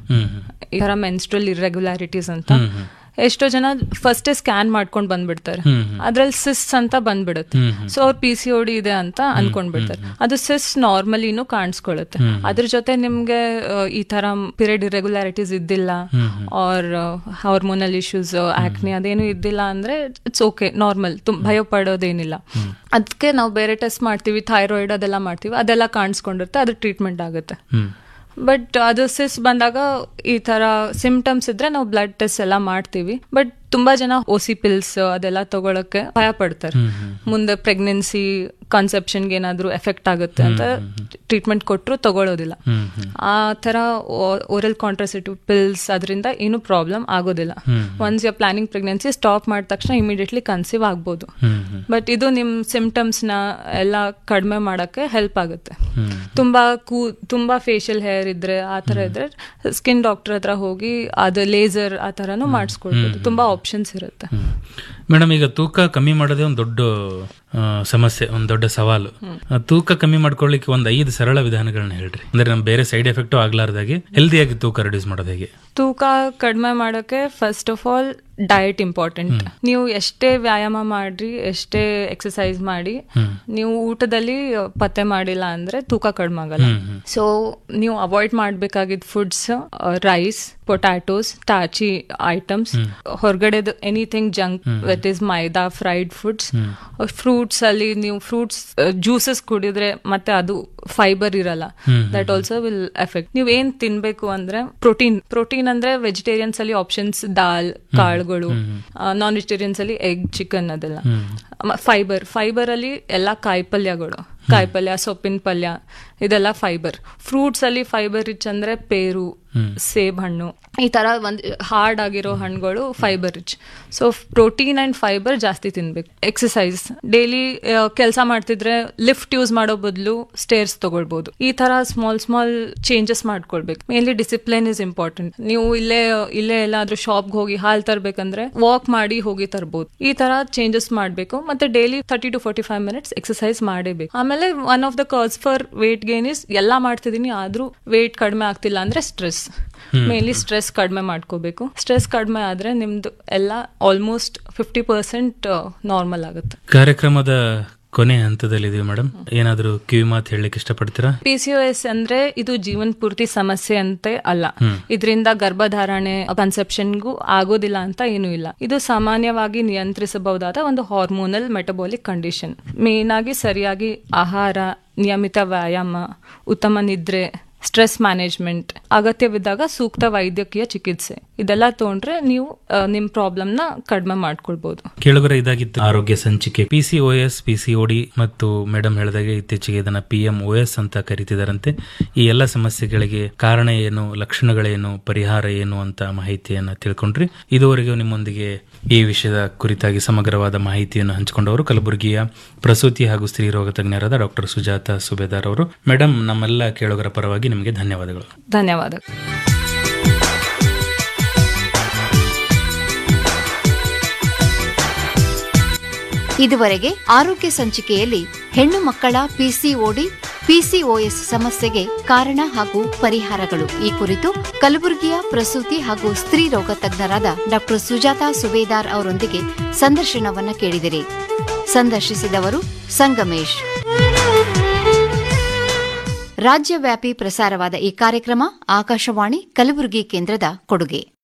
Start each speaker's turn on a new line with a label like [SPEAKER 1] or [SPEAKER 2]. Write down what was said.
[SPEAKER 1] ಹ್ಮ್ ಹ್ಮ್
[SPEAKER 2] ಈ ಥರ menstrual irregularities ಅಂತ
[SPEAKER 1] ಹ್ಮ್ ಹ್ಮ್
[SPEAKER 2] ಎಷ್ಟೋ ಜನ ಫಸ್ಟೇ ಸ್ಕ್ಯಾನ್ ಮಾಡ್ಕೊಂಡು ಬಂದ್ಬಿಡ್ತಾರೆ
[SPEAKER 1] ಹ್ಮ್ ಹ್ಮ್.
[SPEAKER 2] ಅದ್ರಲ್ಲಿ ಸಿಸ್ ಅಂತ ಬಂದ್ಬಿಡುತ್ತೆ
[SPEAKER 1] ಹ್ಮ್ ಹ್ಮ್.
[SPEAKER 2] ಸೊ ಅವ್ರು ಪಿ ಸಿ ಡಿ ಇದೆ ಅಂತ ಅನ್ಕೊಂಡ್ಬಿಡ್ತಾರೆ ಅದು ಸಿಸ್ ನಾರ್ಮಲಿನೂ ಕಾಣಿಸ್ಕೊಳ್ಳುತ್ತೆ ಅದ್ರ ಜೊತೆ ನಿಮ್ಗೆ ಆ, ಈ ತರ ಪೀರಿಯಡ್ ಇರೆಗ್ಯುಲಾರಿಟೀಸ್ ಇದ್ದಿಲ್ಲ
[SPEAKER 1] ಹ್ಮ್ ಹ್ಮ್.
[SPEAKER 2] ಆರ್ ಹಾರ್ಮೋನಲ್ ಇಶ್ಯೂಸ್ ಆಕ್ನಿ ಅದೇನು ಇದ್ದಿಲ್ಲ ಅಂದ್ರೆ ಇಟ್ಸ್ ಓಕೆ ನಾರ್ಮಲ್ ತುಂಬ ಭಯ ಪಡೋದೇನಿಲ್ಲ ಅದಕ್ಕೆ ನಾವು ಬೇರೆ ಟೆಸ್ಟ್ ಮಾಡ್ತೀವಿ ಥೈರಾಯ್ಡ್ ಅದೆಲ್ಲ ಮಾಡ್ತೀವಿ ಅದೆಲ್ಲ ಕಾಣಿಸ್ಕೊಂಡಿರುತ್ತೆ ಅದು ಟ್ರೀಟ್ಮೆಂಟ್ ಆಗುತ್ತೆ
[SPEAKER 1] ಹ್ಮ್
[SPEAKER 2] ಬಟ್ ಅದು ಸಿಸ್ ಬಂದಾಗ ಈ ತರ ಸಿಂಪ್ಟಮ್ಸ್ ಇದ್ರೆ ನಾವು ಬ್ಲಡ್ ಟೆಸ್ಟ್ ಎಲ್ಲ ಮಾಡ್ತೀವಿ ಬಟ್ ತುಂಬಾ ಜನ ಓಸಿ ಪಿಲ್ಸ್ ಅದೆಲ್ಲ ತಗೊಳಕ್ಕೆ ಭಯ ಪಡ್ತಾರೆ
[SPEAKER 1] ಹ್ಮ್ ಹ್ಮ್.
[SPEAKER 2] ಮುಂದೆ ಪ್ರೆಗ್ನೆನ್ಸಿ ಕನ್ಸೆಪ್ಷನ್ಗೆ ಏನಾದ್ರೂ ಎಫೆಕ್ಟ್ ಆಗುತ್ತೆ ಅಂತ ಟ್ರೀಟ್ಮೆಂಟ್ ಕೊಟ್ಟರು ತಗೊಳ್ಳೋದಿಲ್ಲ
[SPEAKER 1] ಹ್ಮ್ ಹ್ಮ್.
[SPEAKER 2] ಆ ತರ ಓರಲ್ ಕಾಂಟ್ರಸೆಟಿವ್ ಪಿಲ್ಸ್ ಅದರಿಂದ ಏನು ಪ್ರಾಬ್ಲಮ್ ಆಗೋದಿಲ್ಲ
[SPEAKER 1] ಹ್ಮ್.
[SPEAKER 2] Once you're planning pregnancy stop ಮಾಡಿದ ತಕ್ಷಣ ಇಮಿಡಿಯೇಟ್ಲಿ ಕನ್ಸೀವ್ ಆಗ್ಬೋದು
[SPEAKER 1] ಹ್ಮ್ ಹ್ಮ್.
[SPEAKER 2] ಬಟ್ ಇದು ನಿಮ್ ಸಿಂಪ್ಟಮ್ಸ್ ನ ಎಲ್ಲ ಕಡಿಮೆ ಮಾಡಕ್ಕೆ ಹೆಲ್ಪ್ ಆಗುತ್ತೆ
[SPEAKER 1] ಹ್ಮ್.
[SPEAKER 2] ತುಂಬಾ ಕೂ ತುಂಬಾ ಫೇಶಿಯಲ್ ಹೇರ್ ಇದ್ರೆ ಆ ತರ ಇದ್ರೆ ಸ್ಕಿನ್ ಡಾಕ್ಟರ್ ಹತ್ರ ಹೋಗಿ ಅದು ಲೇಸರ್ ಆ ತರನು ಮಾಡಿಸ್ಕೊಳ್ಬೋದು ತುಂಬಾ ಆಪ್ಷನ್ಸ್ ಇರುತ್ತೆ
[SPEAKER 1] ಹ್ಮ್. ಮೇಡಮ್ ಈಗ ತೂಕ ಕಮ್ಮಿ ಮಾಡೋದೇ ಒಂದು ದೊಡ್ಡ ಆ, ಸಮಸ್ಯೆ ಒಂದು ದೊಡ್ಡ ಸವಾಲು ಆ, ತೂಕ ಕಮ್ಮಿ ಮಾಡ್ಕೊಳ್ಳಿಕ್ಕೆ ಒಂದು ಐದು ಸರಳ ವಿಧಾನಗಳನ್ನ ಹೇಳ್ರಿ ಅಂದ್ರೆ ನಮ್ ಬೇರೆ ಸೈಡ್ ಎಫೆಕ್ಟ್ ಆಗ್ಲಾರ್ದಾಗೆ ಹೆಲ್ದಿಯಾಗಿ ತೂಕ ರಿಡ್ಯೂಸ್ ಮಾಡೋದು ಹೇಗೆ
[SPEAKER 2] ತೂಕ ಕಡಿಮೆ ಮಾಡೋಕೆ first of all diet important ನೀವು ಎಷ್ಟೇ ವ್ಯಾಯಾಮ ಮಾಡ್ರಿ ಎಷ್ಟೇ ಎಕ್ಸಸೈಸ್ ಮಾಡಿ
[SPEAKER 1] ಹ್ಮ್.
[SPEAKER 2] ನೀವು ಊಟದಲ್ಲಿ ಪತ್ತೆ ಮಾಡಿಲ್ಲ ಅಂದ್ರೆ ತೂಕ ಕಡಿಮೆ ಆಗಲ್ಲ
[SPEAKER 1] ಹ್ಮ್ ಹ್ಮ್.
[SPEAKER 2] ಸೊ ನೀವು ಅವಾಯ್ಡ್ ಮಾಡಬೇಕಾಗಿದ್ದ foods rice potatoes starchy items ಹೊರಗಡೆದು anything junk with is maida fried foods fruits ಅಲ್ಲಿ ನೀವು ಫ್ರೂಟ್ಸ್ ಜ್ಯೂಸಸ್ ಕುಡಿದ್ರೆ ಮತ್ತೆ ಅದು ಫೈಬರ್ ಇರಲ್ಲ
[SPEAKER 1] ಹ್ಮ್.
[SPEAKER 2] ದಟ್ ಆಲ್ಸೋ ವಿಲ್ ಎಫೆಕ್ಟ್ ನೀವು ಏನ್ ತಿನ್ಬೇಕು ಅಂದ್ರೆ ಪ್ರೋಟೀನ್ ಪ್ರೋಟೀನ್ ಅಂದ್ರೆ ವೆಜಿಟೇರಿಯನ್ಸ್ ಅಲ್ಲಿ ಆಪ್ಷನ್ಸ್ ದಾಲ್ ಕಾಳುಗಳು ನಾನ್ ವೆಜಿಟೇರಿಯನ್ಸ್ ಅಲ್ಲಿ ಎಗ್ ಚಿಕನ್ ಅದೆಲ್ಲ ಫೈಬರ್ ಫೈಬರ್ ಅಲ್ಲಿ ಎಲ್ಲ ಕಾಯಿಪಲ್ಯಗಳು ಕಾಯಿಪಲ್ಯ ಸೊಪ್ಪಿನ ಪಲ್ಯ ಇದೆಲ್ಲ ಫೈಬರ್ ಫ್ರೂಟ್ಸ್ ಅಲ್ಲಿ ಫೈಬರ್ ರಿಚ್ ಅಂದ್ರೆ ಪೇರು ಸೇಬ್ ಹಣ್ಣು ಈ ತರ ಒಂದ್ ಹಾರ್ಡ್ ಆಗಿರೋ ಹಣ್ಣುಗಳು fibre rich so protein and fibre ಜಾಸ್ತಿ ತಿನ್ಬೇಕು ಎಕ್ಸಸೈಸ್ ಡೈಲಿ ಕೆಲಸ ಮಾಡ್ತಿದ್ರೆ ಲಿಫ್ಟ್ ಯೂಸ್ ಮಾಡೋ ಬದಲು ಸ್ಟೇರ್ಸ್ ತಗೊಳ್ಬಹುದು ಈ ತರ ಸ್ಮಾಲ್ ಸ್ಮಾಲ್ ಚೇಂಜಸ್ ಮಾಡ್ಕೊಳ್ಬೇಕು ಮೇನ್ಲಿ ಡಿಸಿಪ್ಲಿನ್ ಇಸ್ ಇಂಪಾರ್ಟೆಂಟ್ ನೀವು ಇಲ್ಲೇ ಇಲ್ಲೇ ಎಲ್ಲಾದ್ರೂ ಶಾಪ್ಗೆ ಹೋಗಿ ಹಾಲ್ ತರ್ಬೇಕಂದ್ರೆ ವಾಕ್ ಮಾಡಿ ಹೋಗಿ ತರ್ಬೋದು ಈ ತರ ಚೇಂಜಸ್ ಮಾಡಬೇಕು ಮತ್ತೆ daily thirty to forty five minutes exercise ಮಾಡೇಬೇಕು ಆಮೇಲೆ one of the cause for weight gain is ಎಲ್ಲಾ ಮಾಡ್ತಿದೀನಿ ಆದ್ರೂ ವೇಟ್ ಕಡಿಮೆ ಆಗ್ತಿಲ್ಲ ಅಂದ್ರೆ ಸ್ಟ್ರೆಸ್ ಮೇನ್ಲಿ ಸ್ಟ್ರೆಸ್ ಕಡಿಮೆ ಮಾಡ್ಕೋಬೇಕು ಸ್ಟ್ರೆಸ್ ಕಡಿಮೆ ಆದ್ರೆ ನಿಮ್ದು ಎಲ್ಲ ಆಲ್ಮೋಸ್ಟ್ ಫಿಫ್ಟಿ ಪರ್ಸೆಂಟ್ ನಾರ್ಮಲ್ ಆಗುತ್ತೆ
[SPEAKER 1] ಕಾರ್ಯಕ್ರಮದ ಕೊನೆ ಹಂತದಲ್ಲಿದೀವಿ ಮೇಡಮ್ ಏನಾದರೂ ಕಿವಿ ಮಾತು ಹೇಳಲಿಕ್ಕೆ ಇಷ್ಟಪಡ್ತೀರಾ
[SPEAKER 2] ಪಿ ಸಿ ಎಸ್ ಅಂದ್ರೆ ಇದು ಜೀವನ್ ಪೂರ್ತಿ ಸಮಸ್ಯೆ ಅಂತೆ ಅಲ್ಲ ಇದರಿಂದ ಗರ್ಭಧಾರಣೆ ಕನ್ಸೆಪ್ಷನ್ಗೂ ಆಗೋದಿಲ್ಲ ಅಂತ ಏನೂ ಇಲ್ಲ ಇದು ಸಾಮಾನ್ಯವಾಗಿ ನಿಯಂತ್ರಿಸಬಹುದಾದ ಒಂದು ಹಾರ್ಮೋನಲ್ ಮೆಟಬಾಲಿಕ್ ಕಂಡೀಷನ್ ಮೇನ್ ಆಗಿ ಸರಿಯಾಗಿ ಆಹಾರ ನಿಯಮಿತ ವ್ಯಾಯಾಮ ಉತ್ತಮ ನಿದ್ರೆ ಸ್ಟ್ರೆಸ್ ಮ್ಯಾನೇಜ್ಮೆಂಟ್ ಅಗತ್ಯವಿದ್ದಾಗ ಸೂಕ್ತ ವೈದ್ಯಕೀಯ ಚಿಕಿತ್ಸೆ ಇದೆಲ್ಲ ತಗೊಂಡ್ರೆ ನೀವು ಆ, ನಿಮ್ ಪ್ರಾಬ್ಲಮ್ ನ ಕಡಿಮೆ ಮಾಡ್ಕೊಳ್ಬಹುದು
[SPEAKER 1] ಕೇಳುಗರ ಇದಾಗಿತ್ತು ಆರೋಗ್ಯ ಸಂಚಿಕೆ P C O S P C D ಮತ್ತು ಮೇಡಮ್ ಹೇಳಿದಾಗೆ ಇತ್ತೀಚೆಗೆ ಇದನ್ನ ಪಿ ಎಂ ಒ ಎಸ್ ಅಂತ ಕರೀತಿದಾರಂತೆ ಈ ಎಲ್ಲ ಸಮಸ್ಯೆಗಳಿಗೆ ಕಾರಣ ಏನು ಲಕ್ಷಣಗಳೇನು ಪರಿಹಾರ ಏನು ಅಂತ ಮಾಹಿತಿಯನ್ನ ತಿಳ್ಕೊಂಡ್ರಿ ಇದುವರೆಗೂ ನಿಮ್ಮೊಂದಿಗೆ ಈ ವಿಷಯದ ಕುರಿತಾಗಿ ಸಮಗ್ರವಾದ ಮಾಹಿತಿಯನ್ನು ಹಂಚಿಕೊಂಡವರು ಕಲಬುರಗಿಯ ಪ್ರಸೂತಿ ಹಾಗೂ ಸ್ತ್ರೀ ರೋಗ ತಜ್ಞರಾದ ಡಾಕ್ಟರ್ ಸುಜಾತ ಸುಬೇದಾರ್ ಅವರು ಮೇಡಮ್ ನಮ್ಮೆಲ್ಲ ಕೇಳುಗರ ಪರವಾಗಿ ನಿಮಗೆ ಧನ್ಯವಾದಗಳು
[SPEAKER 2] ಧನ್ಯವಾದ
[SPEAKER 3] ಇದುವರೆಗೆ ಆರೋಗ್ಯ ಸಂಚಿಕೆಯಲ್ಲಿ ಹೆಣ್ಣು ಮಕ್ಕಳ ಪಿಸಿಒಡಿ ಪಿಸಿಒಎಸ್ ಸಮಸ್ಯೆಗೆ ಕಾರಣ ಹಾಗೂ ಪರಿಹಾರಗಳು ಈ ಕುರಿತು ಕಲಬುರಗಿಯ ಪ್ರಸೂತಿ ಹಾಗೂ ಸ್ತ್ರೀ ರೋಗ ತಜ್ಞರಾದ ಡಾಕ್ಟರ್ ಸುಜಾತಾ ಸುಬೇದಾರ್ ಅವರೊಂದಿಗೆ ಸಂದರ್ಶನವನ್ನ ಕೇಳಿದಿರಿ ಸಂದರ್ಶಿಸಿದವರು ಸಂಗಮೇಶ್ ರಾಜ್ಯವ್ಯಾಪಿ ಪ್ರಸಾರವಾದ ಈ ಕಾರ್ಯಕ್ರಮ ಆಕಾಶವಾಣಿ ಕಲಬುರಗಿ ಕೇಂದ್ರದ ಕೊಡುಗೆ